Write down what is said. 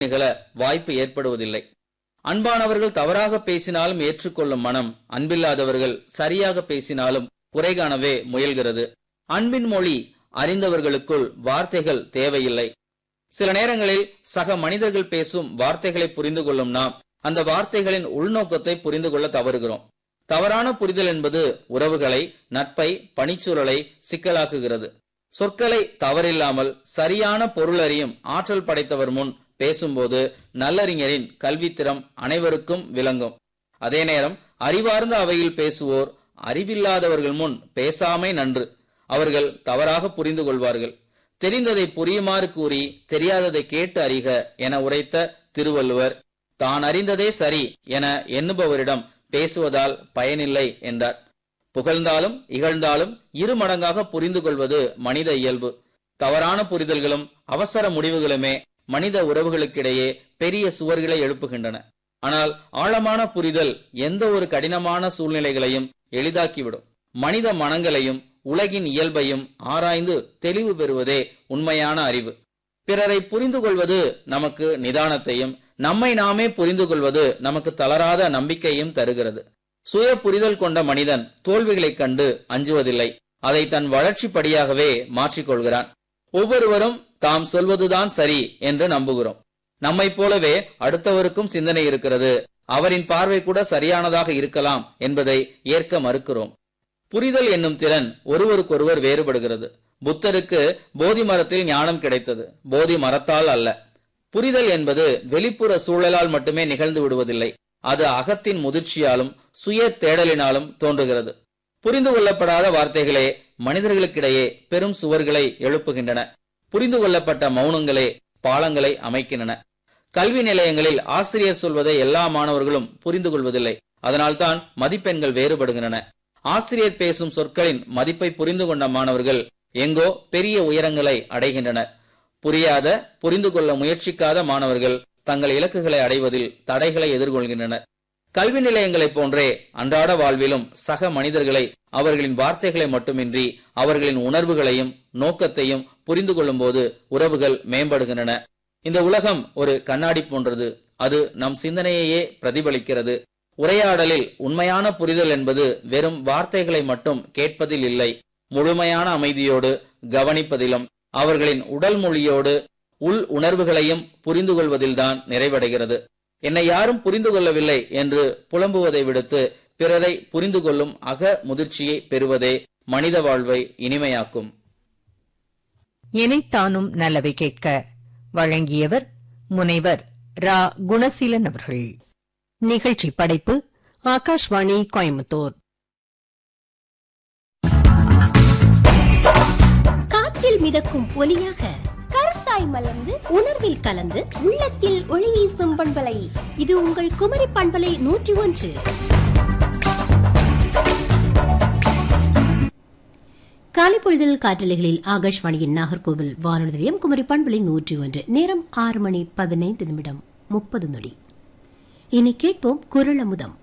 நிகழ வாய்ப்பு ஏற்படுவதில்லை அன்பானவர்கள் தவறாக பேசினாலும் ஏற்றுக்கொள்ளும் மனம் அன்பில்லாதவர்கள் சரியாக பேசினாலும் குறை காணவே முயல்கிறது அன்பின் மொழி அறிந்தவர்களுக்குள் வார்த்தைகள் தேவையில்லை சில நேரங்களில் சக மனிதர்கள் பேசும் வார்த்தைகளை புரிந்து கொள்ளும் நாம் அந்த வார்த்தைகளின் உள்நோக்கத்தை புரிந்து கொள்ள தவறுகிறோம் தவறான புரிதல் என்பது உறவுகளை நட்பை பணிச்சூழலை சிக்கலாக்குகிறது சொற்களை தவறில்லாமல் சரியான பொருள் அறியும் ஆற்றல் படைத்தவர் முன் பேசும்போது நல்லறிஞரின் கல்வித்திறம் அனைவருக்கும் விளங்கும் அதே நேரம் அறிவார்ந்த அவையில் பேசுவோர் அறிவில்லாதவர்கள் முன் பேசாமை நன்று அவர்கள் தவறாக புரிந்து கொள்வார்கள் தெரிந்ததை புரியுமாறு கூறி தெரியாததை கேட்டு அறிக என உரைத்த திருவள்ளுவர் தான் அறிந்ததே சரி என எண்ணுபவரிடம் பேசுவதால் பயனில்லை என்றார் புகழ்ந்தாலும் இகழ்ந்தாலும் இரு மடங்காக புரிந்து கொள்வது மனித இயல்பு தவறான புரிதல்களும் அவசர முடிவுகளுமே மனித உறவுகளுக்கிடையே பெரிய சுவர்களை எழுப்புகின்றன ஆனால் ஆழமான புரிதல் எந்த ஒரு கடினமான சூழ்நிலைகளையும் எளிதாக்கிவிடும் மனித மனங்களையும் உலகின் இயல்பையும் ஆராய்ந்து தெளிவு பெறுவதே உண்மையான அறிவு பிறரை புரிந்து கொள்வது நமக்கு நிதானத்தையும் நம்மை நாமே புரிந்து கொள்வது நமக்கு தளராத நம்பிக்கையும் தருகிறது சுய புரிதல் கொண்ட மனிதன் தோல்விகளைக் கண்டு அஞ்சுவதில்லை அதை தன் வளர்ச்சி படியாகவே மாற்றிக்கொள்கிறான் ஒவ்வொருவரும் தாம் சொல்வதுதான் சரி என்று நம்புகிறோம் நம்மை போலவே அடுத்தவருக்கும் சிந்தனை இருக்கிறது அவரின் பார்வை கூட சரியானதாக இருக்கலாம் என்பதை ஏற்க மறுக்கிறோம் புரிதல் என்னும் திறன் ஒருவருக்கொருவர் வேறுபடுகிறது புத்தருக்கு போதி மரத்தில் ஞானம் கிடைத்தது போதி மரத்தால் அல்ல புரிதல் என்பது வெளிப்புற சூழலால் மட்டுமே நிகழ்ந்து விடுவதில்லை அது அகத்தின் முதிர்ச்சியாலும் சுய தேடலினாலும் தோன்றுகிறது புரிந்து கொள்ளப்படாத வார்த்தைகளே மனிதர்களுக்கிடையே பெரும் சுவர்களை எழுப்புகின்றன புரிந்து கொள்ளப்பட்ட மௌனங்களே பாலங்களை அமைக்கின்றன கல்வி நிலையங்களில் ஆசிரியர் சொல்வதை எல்லா மாணவர்களும் புரிந்து கொள்வதில்லை அதனால்தான் மதிப்பெண்கள் வேறுபடுகின்றன ஆசிரியர் பேசும் சொற்களின் மதிப்பை புரிந்து கொண்ட மாணவர்கள் எங்கோ பெரிய உயரங்களை அடைகின்றனர் புரியாத புரிந்து கொள்ள முயற்சிக்காத மாணவர்கள் தங்கள் இலக்குகளை அடைவதில் தடைகளை எதிர்கொள்கின்றனர் கல்வி நிலையங்களைப் போன்றே அன்றாட வாழ்விலும் சக மனிதர்களை அவர்களின் வார்த்தைகளை மட்டுமின்றி அவர்களின் உணர்வுகளையும் நோக்கத்தையும் புரிந்து கொள்ளும் போது உறவுகள் மேம்படுகின்றன இந்த உலகம் ஒரு கண்ணாடி போன்றது அது நம் சிந்தனையையே பிரதிபலிக்கிறது உரையாடலில் உண்மையான புரிதல் என்பது வெறும் வார்த்தைகளை மட்டும் கேட்பதில் இல்லை முழுமையான அமைதியோடு கவனிப்பதிலும் அவர்களின் உடல் மொழியோடு உள் உணர்வுகளையும் புரிந்து கொள்வதில்தான் நிறைவடைகிறது என்னை யாரும் புரிந்து கொள்ளவில்லை என்று புலம்புவதை விடுத்து பிறரை புரிந்து கொள்ளும் அக முதிர்ச்சியை பெறுவதே மனித வாழ்வை இனிமையாக்கும் இணைத்தானும் நல்லவை கேட்க வழங்கியவர் முனைவர் ரா குணசீலன் அவர்கள் நிகழ்ச்சி படைப்பு ஆகாஷ்வாணி கோயம்புத்தூர் காற்றில் மிதக்கும் ஒலியாக கருத்தாய் மலர்ந்து உணர்வில் கலந்து உள்ளத்தில் ஒளி வீசும் பண்பலை இது உங்கள் குமரி பண்பலை நூற்றி ஒன்று காலை பொழுதில் காற்றலைகளில் ஆகாஷ்வாணியின் நாகர்கோவில் வானொலி நிலையம் குமரி பண்பலை நூற்றி ஒன்று நேரம் ஆறு மணி பதினைந்து நிமிடம் முப்பது நொடி இனி கேட்போம் குரல் அமுதம்